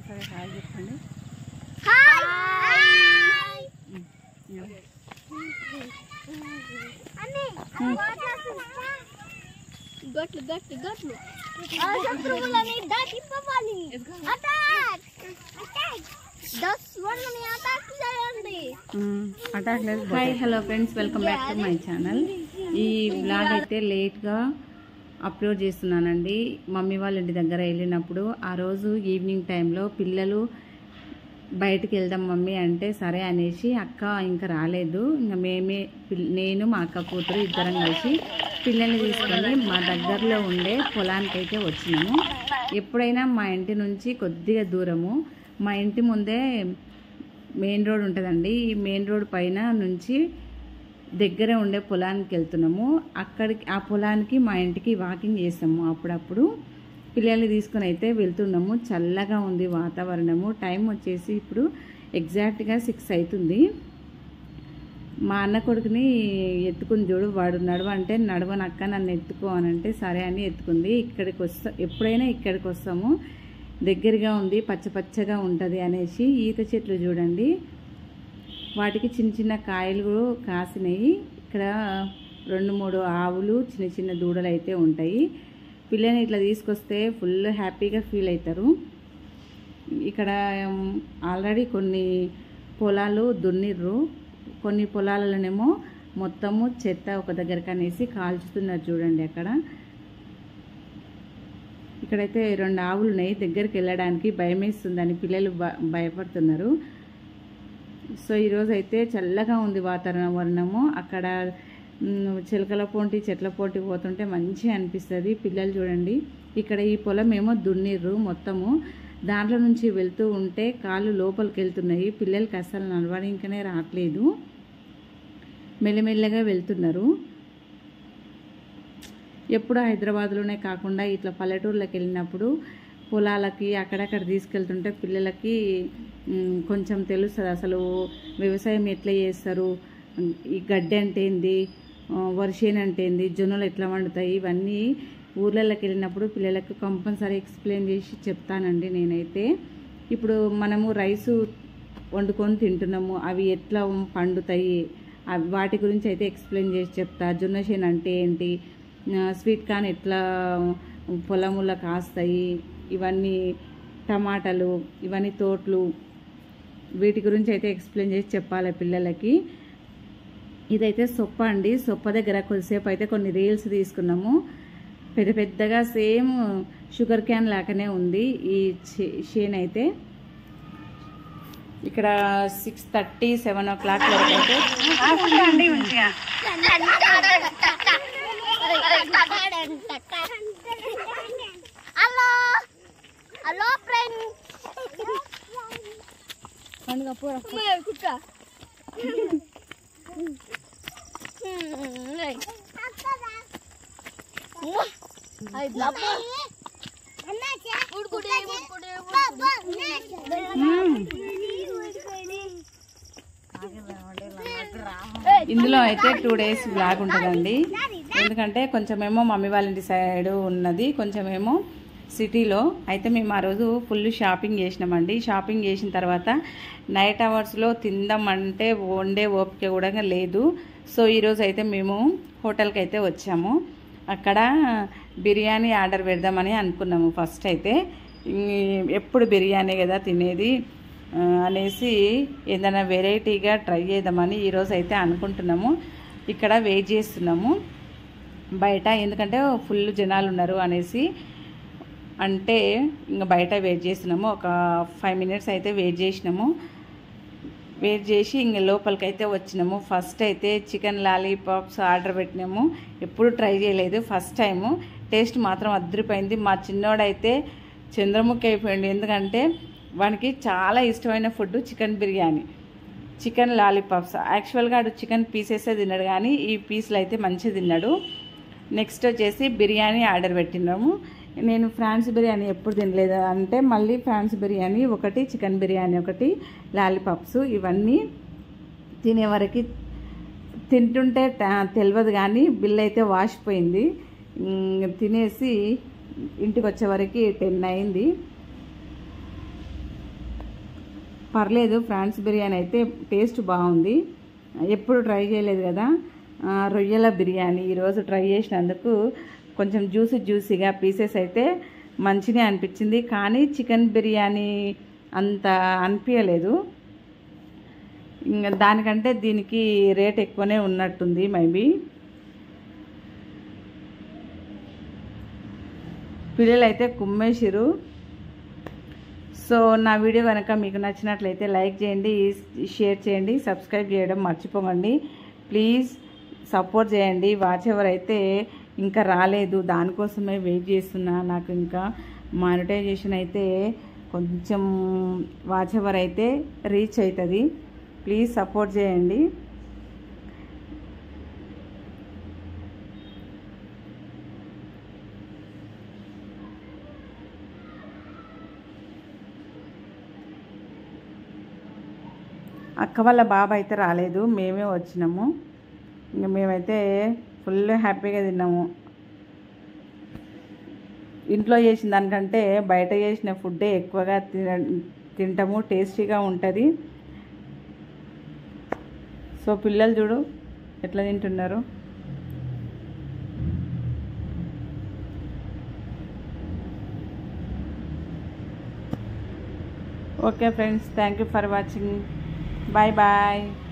సరే హాయ్ చెప్పండి హాయ్ గట్లు గట్లు గట్లు ఆ శత్రువులని దాటిపోవాలి అటాక్ అటాక్ దస్ వాళ్ళని అటాక్ చేయండి అటాక్ లేదు hi hello friends welcome back to my channel ఈ బ్లాగ్ అయితే లేట్గా అప్లోడ్ చేస్తున్నానండి మమ్మీ వాళ్ళ ఇంటి దగ్గర వెళ్ళినప్పుడు ఆ రోజు ఈవినింగ్ టైంలో పిల్లలు బయటికి వెళ్దాం మమ్మీ అంటే సరే అనేసి అక్క ఇంకా రాలేదు ఇంకా మేమే పిల్- నేను మా అక్క కూతురు ఇద్దరం కలిసి పిల్లల్ని తీసుకొని మా దగ్గరలో ఉండే పొలానికి అయితే వచ్చినాము ఎప్పుడైనా మా ఇంటి నుంచి కొద్దిగా దూరము మా ఇంటి ముందే మెయిన్ రోడ్ ఉంటుందండి ఈ మెయిన్ రోడ్ పైన నుంచి దగ్గర ఉండే పొలానికి వెళ్తున్నాము అక్కడికి ఆ పొలానికి మా ఇంటికి వాకింగ్ చేస్తాము అప్పుడప్పుడు పిల్లల్ని తీసుకొని అయితే వెళ్తున్నాము చల్లగా ఉంది వాతావరణము టైం వచ్చేసి ఇప్పుడు ఎగ్జాక్ట్గా సిక్స్ అవుతుంది మా అన్న కొడుకుని ఎత్తుకుని చూడు వాడు నడవ అంటే నడవనక్క నన్ను ఎత్తుకో అని అంటే సరే అని ఎత్తుకుంది ఇక్కడికి వస్తా ఎప్పుడైనా ఇక్కడికి వస్తాము దగ్గరగా ఉంది పచ్చ పచ్చగా ఉంటుంది అనేసి ఈత చెట్లు చూడండి వాటికి చిన్న చిన్న కాయలు కూడా కాసినాయి ఇక్కడ రెండు మూడు ఆవులు చిన్న చిన్న దూడలు అయితే ఉంటాయి పిల్లని ఇట్లా తీసుకొస్తే ఫుల్ హ్యాపీగా ఫీల్ అవుతారు ఇక్కడ ఆల్రెడీ కొన్ని పొలాలు దున్నిర్రు కొన్ని పొలాలలోనేమో మొత్తము చెత్త ఒక దగ్గరకు అనేసి కాల్చుతున్నారు చూడండి అక్కడ ఇక్కడైతే రెండు ఆవులు ఉన్నాయి దగ్గరికి వెళ్ళడానికి భయం వేస్తుందని పిల్లలు భ- భయపడుతున్నారు సో ఈరోజు అయితే చల్లగా ఉంది వాతావరణము అక్కడ మ్, చిలకల పోటీ చెట్ల పోటీ పోతుంటే మంచిగా అనిపిస్తుంది పిల్లలు చూడండి ఇక్కడ ఈ పొలం ఏమో దున్నిర్రు మొత్తము దాంట్లో నుంచి వెళ్తూ ఉంటే కాళ్ళు లోపలికి వెళ్తున్నాయి పిల్లలకి అసలు నడవడానికనే రావట్లేదు మెల్లమెల్లగా వెళ్తున్నారు ఎప్పుడు హైదరాబాద్లోనే కాకుండా ఇట్లా పల్లెటూర్లకు వెళ్ళినప్పుడు పొలాలకి అక్కడక్కడ తీసుకెళ్తుంటే పిల్లలకి మ్, కొంచెం తెలుస్తుంది అసలు వ్యవసాయం ఎట్లా చేస్తారు ఉమ్, ఈ గడ్డి అంటే ఏంది ఆ, వరిసేను అంటే ఏంది జొన్నలు ఎట్లా వండుతాయి ఇవన్నీ ఊర్లలోకి వెళ్ళినప్పుడు పిల్లలకు కంపల్సరీ ఎక్స్ప్లెయిన్ చేసి చెప్తానండి నేనైతే ఇప్పుడు మనము రైసు వండుకొని తింటున్నాము అవి ఎట్లా పండుతాయి అవి వాటి గురించి అయితే ఎక్స్ప్లెయిన్ చేసి చెప్తా జొన్న చేను అంటే ఏంటి ఆ, స్వీట్ కార్న్ ఎట్లా పొలముల కాస్తాయి ఇవన్నీ టమాటాలు ఇవన్నీ తోటలు వీటి గురించి అయితే ఎక్స్ప్లెయిన్ చేసి చెప్పాలి పిల్లలకి ఇదైతే సొప్ప అండి సొప్ప దగ్గర కొద్దిసేపు అయితే కొన్ని రీల్స్ తీసుకున్నాము పెద్ద పెద్దగా సేమ్ షుగర్ క్యాన్ లాగానే ఉంది ఈ షేన్ అయితే ఇక్కడ six thirty seven o'clock వరకు అయితే హలో హలో ఫ్రెండ్ పండుగ పూర కుక్క ఇందులో అయితే టూ డేస్ బ్లాగ్ ఉంటుందండి ఎందుకంటే కొంచెమేమో మమ్మీ వాళ్ళ ఇంటి సైడ్ ఉన్నది కొంచెమేమో సిటీలో అయితే మేము ఆ రోజు ఫుల్ షాపింగ్ చేసినామండి షాపింగ్ చేసిన తర్వాత నైట్ అవర్స్లో తిందామంటే వండే ఓపిక కూడా లేదు సో ఈరోజు అయితే మేము హోటల్కి అయితే వచ్చాము అక్కడ బిర్యానీ ఆర్డర్ పెడదామని అనుకున్నాము ఫస్ట్ అయితే ఈ- ఎప్పుడు బిర్యానీ కదా తినేది ఆ, అనేసి ఏదైనా వెరైటీగా ట్రై చేద్దామని ఈరోజు అయితే అనుకుంటున్నాము ఇక్కడ వెయిట్ చేస్తున్నాము బయట ఎందుకంటే ఫుల్ జనాలు ఉన్నారు అనేసి అంటే ఇంకా బయట వెయిట్ చేస్తున్నాము ఒక ఫైవ్ మినిట్స్ అయితే వెయిట్ చేసినాము వెయిట్ చేసి ఇంక లోపలికి అయితే వచ్చినాము ఫస్ట్ అయితే చికెన్ లాలీపాప్స్ ఆర్డర్ పెట్టినాము ఎప్పుడు ట్రై చేయలేదు ఫస్ట్ టైము టేస్ట్ మాత్రం అద్దరిపోయింది మా చిన్నోడైతే చంద్రముఖి అయిపోయింది ఎందుకంటే వానికి చాలా ఇష్టమైన food chicken biryani chicken lollipops యాక్చువల్గా ఆడు చికెన్ పీసెసే తిన్నాడు కానీ ఈ పీసులు అయితే మంచిగా తిన్నాడు నెక్స్ట్ వచ్చేసి బిర్యానీ ఆర్డర్ పెట్టినాము నేను ఫ్రాన్స్ బిర్యానీ ఎప్పుడు తినలేదు అంటే మళ్ళీ ఫ్రాన్స్ బిర్యానీ ఒకటి చికెన్ బిర్యానీ ఒకటి లాలీపాప్స్ ఇవన్నీ తినే వరకు తింటుంటే ట- తెలియదు కానీ బిల్ అయితే వాసిపోయింది ఇంక తినేసి ఇంటికి వచ్చే వరకు టెన్ అయింది పర్లేదు ఫ్రాన్స్ బిర్యానీ అయితే టేస్ట్ బాగుంది ఎప్పుడు ట్రై చేయలేదు కదా ఆ, రొయ్యల బిర్యానీ ఈరోజు ట్రై చేసినందుకు కొంచెం జ్యూసీ జ్యూసీగా పీసెస్ అయితే మంచిగా అనిపించింది కానీ చికెన్ బిర్యానీ అంత అనిపించలేదు ఇంకా దానికంటే దీనికి రేట్ ఎక్కువనే ఉన్నట్టుంది మేబీ పిల్లలు అయితే కుమ్మేసిరు సో నా వీడియో కనుక మీకు నచ్చినట్లయితే లైక్ చేయండి షేర్ చేయండి సబ్స్క్రైబ్ చేయడం మర్చిపోకండి ప్లీజ్ సపోర్ట్ చేయండి వాచ్ ఎవర్ అయితే ఇంకా రాలేదు దానికోసమే వెయిట్ చేస్తున్నా నాకు ఇంకా మానిటైజేషన్ అయితే కొంచెం వాచ్ ఎవర్ అయితే రీచ్ అవుతుంది ప్లీజ్ సపోర్ట్ చేయండి అక్క వాళ్ళ బాబు అయితే రాలేదు మేమే వచ్చినాము ఇంకా మేమైతే ఫుల్ హ్యాపీగా తిన్నాము ఇంట్లో చేసిన దానికంటే బయట చేసిన ఫుడ్డే ఎక్కువగా తిన తింటాము టేస్టీగా ఉంటుంది సో పిల్లలు చూడు ఎట్లా తింటున్నారు okay friends thank you for watching bye bye